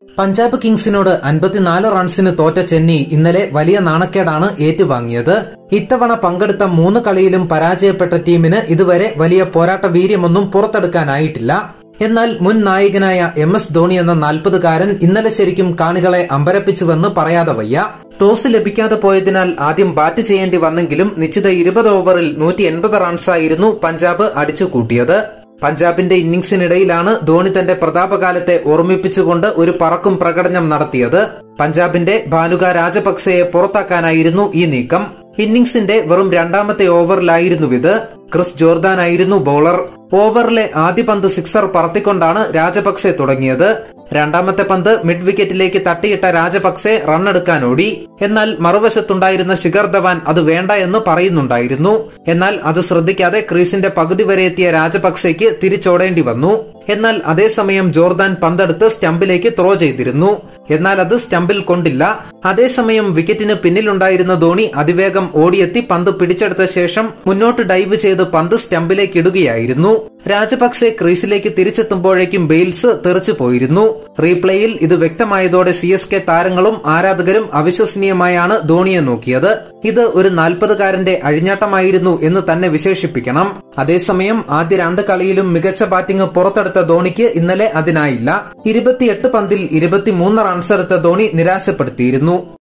പഞ്ചാബ് കിങ്സിനോട് അൻപത്തിനാല് റൺസിന് തോറ്റ ചെന്നൈ ഇന്നലെ വലിയ നാണക്കേടാണ് ഏറ്റുവാങ്ങിയത് ഇത്തവണ പങ്കെടുത്ത മൂന്ന് കളിയിലും പരാജയപ്പെട്ട ടീമിന് ഇതുവരെ വലിയ പോരാട്ട വീര്യമൊന്നും പുറത്തെടുക്കാനായിട്ടില്ല എന്നാൽ മുൻ നായകനായ എം എസ് ധോണി എന്ന നാൽപ്പതുകാരൻ ഇന്നലെ ശരിക്കും കാണികളെ അമ്പരപ്പിച്ചുവെന്ന് പറയാതെ വയ്യ ടോസ് ലഭിക്കാതെ പോയതിനാൽ ആദ്യം ബാറ്റ് ചെയ്യേണ്ടി വന്നെങ്കിലും നിശ്ചിത ഇരുപത് ഓവറിൽ നൂറ്റി എൺപത് റൺസായിരുന്നു പഞ്ചാബ് അടിച്ചുകൂട്ടിയത് പഞ്ചാബിന്റെ ഇന്നിംഗ്സിനിടയിലാണ് ധോണി തന്റെ പ്രതാപകാലത്തെ ഓർമ്മിപ്പിച്ചുകൊണ്ട് ഒരു പറക്കും പ്രകടനം നടത്തിയത് പഞ്ചാബിന്റെ ഭാനുക രാജപക്സെയെ പുറത്താക്കാനായിരുന്നു ഈ നീക്കം ഇന്നിംഗ്സിന്റെ വെറും രണ്ടാമത്തെ ഓവറിലായിരുന്നു ഇത് ക്രിസ് ജോർദാനായിരുന്നു ബൌളർ ഓവറിലെ ആദ്യ പന്ത് സിക്സർ പറത്തിക്കൊണ്ടാണ് രാജപക്സെ തുടങ്ങിയത് രണ്ടാമത്തെ പന്ത് മിഡ് വിക്കറ്റിലേക്ക് തട്ടിയിട്ട രാജപക്സെ റണ്ണെടുക്കാൻ ഓടി എന്നാൽ മറുവശത്തുണ്ടായിരുന്ന ശിഖർ ധവാൻ അത് വേണ്ട എന്ന് പറയുന്നുണ്ടായിരുന്നു എന്നാൽ അത് ശ്രദ്ധിക്കാതെ ക്രീസിന്റെ പകുതി വരെ എത്തിയ രാജപക്സെക്ക് തിരിച്ചോടേണ്ടി വന്നു എന്നാൽ അതേസമയം ജോർദാൻ പന്തെടുത്ത് സ്റ്റംപിലേക്ക് ത്രോ ചെയ്തിരുന്നു എന്നാൽ അത് സ്റ്റംപിൽ കൊണ്ടില്ല അതേസമയം വിക്കറ്റിന് പിന്നിലുണ്ടായിരുന്ന ധോണി അതിവേഗം ഓടിയെത്തി പന്ത് പിടിച്ചെടുത്ത ശേഷം മുന്നോട്ട് ഡൈവ് ചെയ്ത് പന്ത് സ്റ്റംപിലേക്ക് ഇടുകയായിരുന്നു രാജപക്സെ ക്രീസിലേക്ക് തിരിച്ചെത്തുമ്പോഴേക്കും ബെയിൽസ് തെറിച്ചു പോയിരുന്നു റീപ്ലേയിൽ ഇത് വ്യക്തമായതോടെ സി എസ് കെ താരങ്ങളും ആരാധകരും അവിശ്വസനീയമായാണ് ധോണിയെ നോക്കിയത് ഇത് ഒരു നാൽപ്പതുകാരന്റെ അഴിഞ്ഞാട്ടമായിരുന്നു എന്ന് തന്നെ വിശേഷിപ്പിക്കണം അതേസമയം ആദ്യ രണ്ട് കളിയിലും മികച്ച ബാറ്റിംഗ് പുറത്തെടുത്ത ധോണിക്ക് ഇന്നലെ അതിനായില്ല ഇരുപത്തിയെട്ട് പന്തിൽ ഇരുപത്തിമൂന്ന് റൺസ് എടുത്ത ധോണി നിരാശപ്പെടുത്തിയിരുന്നു